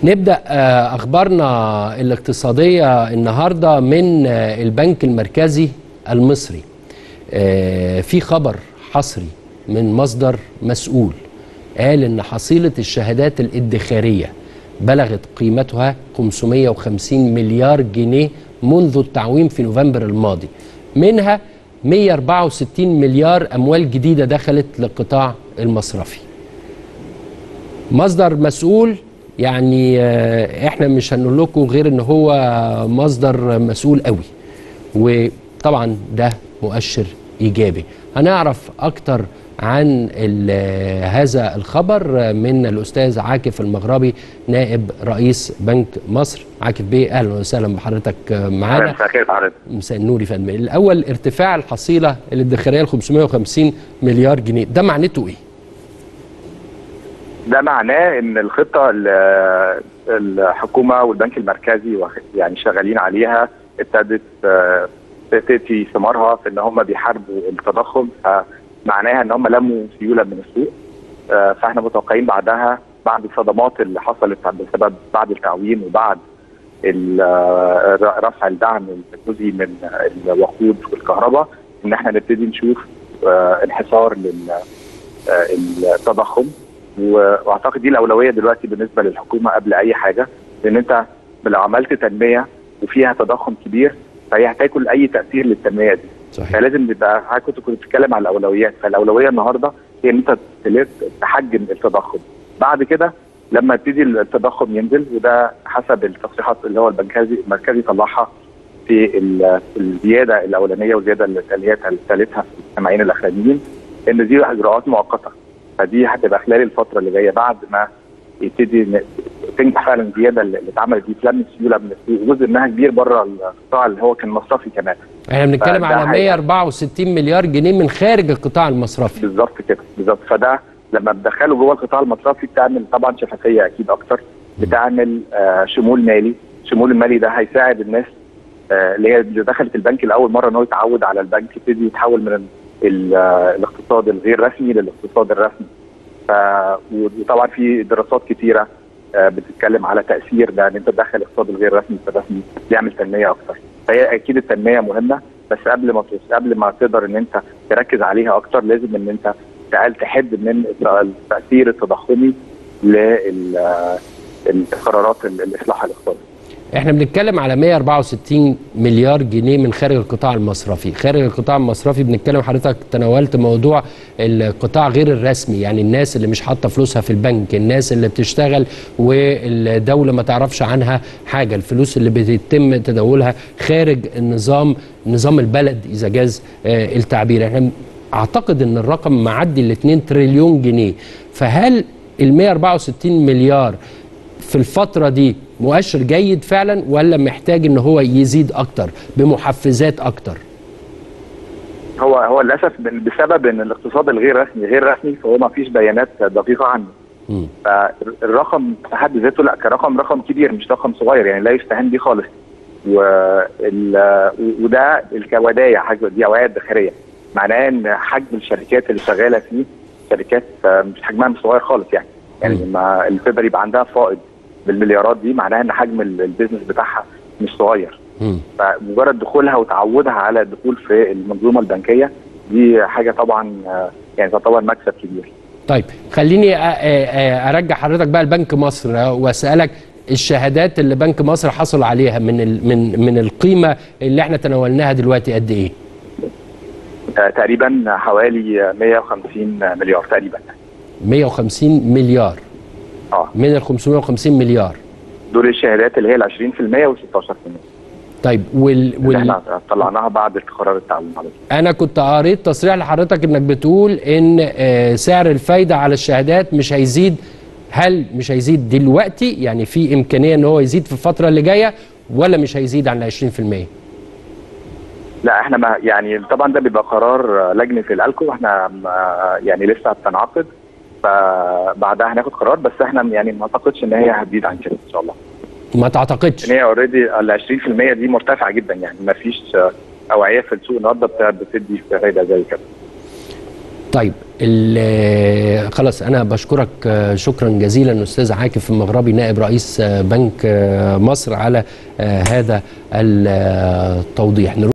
نبدأ آه، أخبارنا الاقتصادية النهاردة من آه، البنك المركزي المصري آه، في خبر حصري من مصدر مسؤول قال إن حصيلة الشهادات الادخارية بلغت قيمتها 550 مليار جنيه منذ التعويم في نوفمبر الماضي منها 164 مليار أموال جديدة دخلت للقطاع المصرفي مصدر مسؤول يعني آه، احنا مش هنقول لكم غير ان هو مصدر مسؤول قوي وطبعا ده مؤشر ايجابي هنعرف اكتر عن ال- هذا الخبر من الاستاذ عاكف المغربي نائب رئيس بنك مصر عاكف بيه اهلا وسهلا بحضرتك معانا مساء الخير حضرتك مساء النور يا فندم الاول ارتفاع الحصيله الادخاريه ل 550 مليار جنيه ده معناته ايه ده معناه ان الخطه اللي الحكومه والبنك المركزي واخ- يعني شغالين عليها ابتدت آه، تاتي ثمارها في ان هم بيحاربوا التضخم فمعناها ان هم لموا سيوله من السوق آه، فاحنا متوقعين بعدها بعد الصدمات اللي حصلت بسبب بعد التعويم وبعد ال- آه، رفع الدعم الجزئي من الوقود والكهرباء ان احنا نبتدي نشوف آه، انحسار لل آه، التضخم و- واعتقد دي الاولويه دلوقتي بالنسبه للحكومه قبل اي حاجه لان انت لو عملت تنميه وفيها تضخم كبير فهي هتاكل اي تاثير للتنميه دي صحيح فلازم يبقى حضرتك كنت كنت بتتكلم على الاولويات فالاولويه النهارده هي ان انت تلف- تحجم التضخم بعد كده لما يبتدي التضخم ينزل وده حسب التصريحات اللي هو البنكازي المركزي طلعها في ال- الزياده الاولانيه والزياده اللي اللي هي ثالثها في السنتين الاخرانيين ان دي اجراءات مؤقته فدي هتبقى خلال الفتره اللي جايه بعد ما يبتدي ن- تنجح فعلا الزياده اللي اللي اتعملت دي تلم السيوله من السوق وجزء منها كبير بره القطاع اللي هو كان مصرفي كمان احنا بنتكلم فده على هي- 164 مليار جنيه من خارج القطاع المصرفي بالظبط كده بالظبط فده لما بتدخله جوه القطاع المصرفي بتعمل طبعا شفافيه اكيد اكتر بتعمل آه شمول مالي الشمول المالي ده هيساعد الناس آه اللي هي اللي دخلت البنك لاول مره ان هو يتعود على البنك يبتدي يتحول من ال- آه، الاقتصاد الغير رسمي للاقتصاد الرسمي ف وطبعا في دراسات كتيره آه، بتتكلم على تاثير ده ان انت تدخل الاقتصاد الغير رسمي في الرسمي بيعمل تنميه اكتر فهي اكيد التنميه مهمه بس قبل ما توص- قبل ما تقدر ان انت تركز عليها اكتر لازم ان انت تقل تحد من التاثير التضخمي للقرارات الاصلاح الاقتصادي احنا بنتكلم على 164 مليار جنيه من خارج القطاع المصرفي خارج القطاع المصرفي بنتكلم حضرتك تناولت موضوع القطاع غير الرسمي يعني الناس اللي مش حاطه فلوسها في البنك الناس اللي بتشتغل والدوله ما تعرفش عنها حاجه الفلوس اللي بيتم تداولها خارج النظام نظام البلد اذا جاز آه، التعبير احنا اعتقد ان الرقم معدي ال 2 تريليون جنيه فهل ال 164 مليار في الفترة دي مؤشر جيد فعلا ولا محتاج ان هو يزيد اكتر بمحفزات اكتر هو هو للاسف من- بسبب ان الاقتصاد الغير رسمي غير رسمي فهو ما فيش بيانات دقيقه عنه مم. فالرقم في حد ذاته لا كرقم رقم كبير مش رقم صغير يعني لا يستهان بيه خالص وال- وده الكودايع حاجه دي اوعيه ادخاريه معناه ان حجم الشركات اللي شغاله فيه شركات آه، مش حجمها مش صغير خالص يعني يعني مم. لما الفيبر يبقى عندها فائض بالمليارات دي معناها ان حجم ال- البيزنس بتاعها مش صغير مم. فمجرد دخولها وتعودها على الدخول في المنظومه البنكيه دي حاجه طبعا آه، يعني تعتبر مكسب كبير طيب خليني أ- أ- أ- ارجع حضرتك بقى لبنك مصر واسالك الشهادات اللي بنك مصر حصل عليها من ال- من من القيمه اللي احنا تناولناها دلوقتي قد ايه؟ آه، تقريبا حوالي آه، 150 مليار تقريبا 150 مليار اه من ال 550 مليار دول الشهادات اللي هي ال 20% وال 16% طيب وال, اللي وال احنا طلعناها بعد قرار التعويم على طول. انا كنت قريت تصريح لحضرتك انك بتقول ان آه، سعر الفايده على الشهادات مش هيزيد هل مش هيزيد دلوقتي يعني في امكانيه ان هو يزيد في الفتره اللي جايه ولا مش هيزيد عن ال 20%؟ لا احنا ما يعني طبعا ده بيبقى قرار آه، لجنه الالكو احنا ما- يعني لسه بتنعقد فبعدها هناخد قرار بس احنا يعني ما اعتقدش ان هي هتزيد عن كده ان شاء الله ما تعتقدش ان هي اوريدي ال 20% دي مرتفعه جدا يعني ما فيش آه، اوعيه في السوق النهارده بت- بتدي فايده زي كده طيب ال- خلاص انا بشكرك آه، شكرا جزيلا استاذ عاكف المغربي نائب رئيس آه، بنك آه، مصر على آه، هذا التوضيح